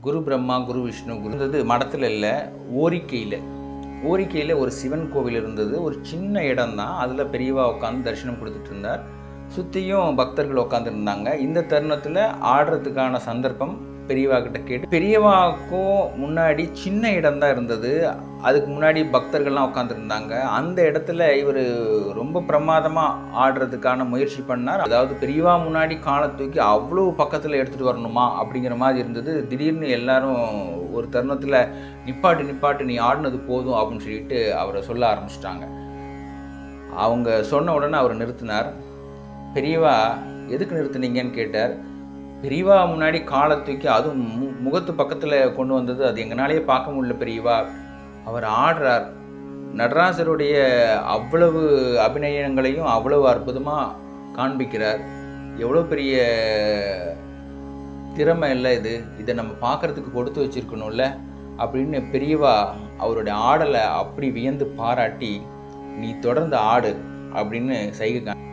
குரு பிரம்மா குரு விஷ்ணு குரு இருந்தது மடத்தில் இல்லை ஓரிக்கையில் ஓரிக்கையில் ஒரு சிவன் கோவில் இருந்தது ஒரு சின்ன இடம் தான் அதில் பெரியவா உட்காந்து தரிசனம் கொடுத்துட்டு இருந்தார் சுற்றியும் பக்தர்கள் உட்காந்துருந்தாங்க இந்த தருணத்தில் ஆடுறதுக்கான சந்தர்ப்பம் பெரியவா கிட்ட கேட்டு பெரியவாக்கும் முன்னாடி சின்ன இடம் தான் இருந்தது அதுக்கு முன்னாடி பக்தர்கள்லாம் உட்காந்துருந்தாங்க அந்த இடத்துல இவர் ரொம்ப பிரமாதமாக ஆடுறதுக்கான முயற்சி பண்ணார் அதாவது பெரியவா முன்னாடி காலை தூக்கி அவ்வளோ பக்கத்தில் எடுத்துகிட்டு வரணுமா அப்படிங்கிற மாதிரி இருந்தது திடீர்னு எல்லாரும் ஒரு தருணத்தில் நிப்பாட்டு நிப்பாட்டு நீ ஆடினது போதும் அப்படின்னு சொல்லிட்டு அவரை சொல்ல ஆரம்பிச்சிட்டாங்க அவங்க சொன்ன உடனே அவர் நிறுத்தினார் பெரியவா எதுக்கு நிறுத்துனீங்கன்னு கேட்டார் பெரியவா முன்னாடி காலை தூக்கி அதுவும் மு முகத்து பக்கத்தில் கொண்டு வந்தது அது எங்களாலேயே பார்க்க முடியல பெரியவா அவர் ஆடுறார் நடராசருடைய அவ்வளவு அபிநயங்களையும் அவ்வளவு அற்புதமாக காண்பிக்கிறார் எவ்வளோ பெரிய திறமை இல்லை இது இதை நம்ம பார்க்கறதுக்கு கொடுத்து வச்சிருக்கணும்ல அப்படின்னு பெரியவா அவருடைய ஆடலை அப்படி வியந்து பாராட்டி நீ தொடர்ந்து ஆடு அப்படின்னு சைகை கா-